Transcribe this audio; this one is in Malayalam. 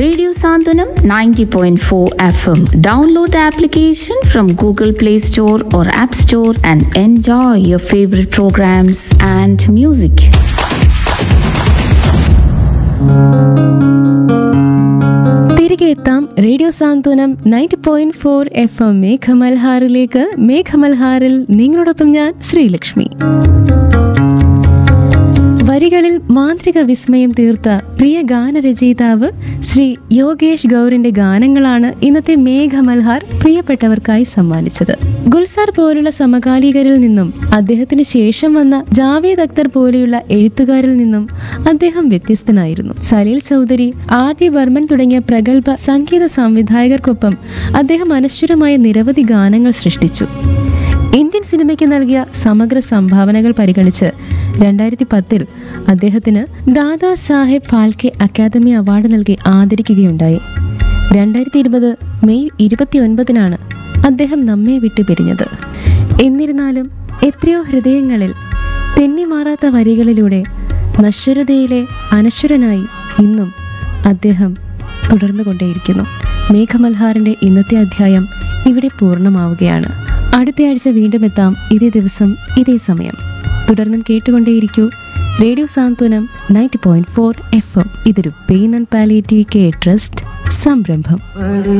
Radio Sandhanam 90.4 FM. Download the application from Google Play Store or App Store and enjoy your favorite programs and music. തിരികെ എത്താം radio Santhwanam ninety point four F M മേഘമൽഹാറിലേക്ക് മേഘമൽഹാറിൽ നിങ്ങളോടൊപ്പം ഞാൻ ശ്രീലക്ഷ്മി വരികളിൽ മാന്ത്രിക വിസ്മയം തീർത്ത പ്രിയ ഗാനരചയിതാവ് ശ്രീ യോഗേഷ് ഗൗറിന്റെ ഗാനങ്ങളാണ് ഇന്നത്തെ മേഘമൽഹാർ പ്രിയപ്പെട്ടവർക്കായി സമ്മാനിച്ചത് ഗുൽസാർ പോലുള്ള സമകാലികരിൽ നിന്നും അദ്ദേഹത്തിന് ശേഷം വന്ന ജാവേദ് അക്തർ പോലെയുള്ള എഴുത്തുകാരിൽ നിന്നും അദ്ദേഹം വ്യത്യസ്തനായിരുന്നു സലീൽ ചൗധരി ആർ ഡി വർമ്മൻ തുടങ്ങിയ പ്രഗത്ഭ സംഗീത സംവിധായകർക്കൊപ്പം അദ്ദേഹം അനശ്വരമായ നിരവധി ഗാനങ്ങൾ സൃഷ്ടിച്ചു ഇന്ത്യൻ സിനിമയ്ക്ക് നൽകിയ സമഗ്ര സംഭാവനകൾ പരിഗണിച്ച് രണ്ടായിരത്തി പത്തിൽ അദ്ദേഹത്തിന് ദാദാ സാഹേബ് ഫാൽക്കെ അക്കാദമി അവാർഡ് നൽകി ആദരിക്കുകയുണ്ടായി രണ്ടായിരത്തി ഇരുപത് മെയ് ഇരുപത്തിയൊൻപതിനാണ് അദ്ദേഹം നമ്മെ വിട്ടു പിരിഞ്ഞത് എന്നിരുന്നാലും എത്രയോ ഹൃദയങ്ങളിൽ തെന്നിമാറാത്ത വരികളിലൂടെ നശ്വരതയിലെ അനശ്വരനായി ഇന്നും അദ്ദേഹം തുടർന്നുകൊണ്ടേയിരിക്കുന്നു മേഘമൽഹാറിന്റെ ഇന്നത്തെ അധ്യായം ഇവിടെ പൂർണ്ണമാവുകയാണ് അടുത്തയാഴ്ച വീണ്ടും എത്താം ഇതേ ദിവസം ഇതേ സമയം തുടർന്നും കേട്ടുകൊണ്ടേയിരിക്കൂ radio Santhwanam ninety point four F M ഇതൊരു pain and palliative care trust സംരംഭം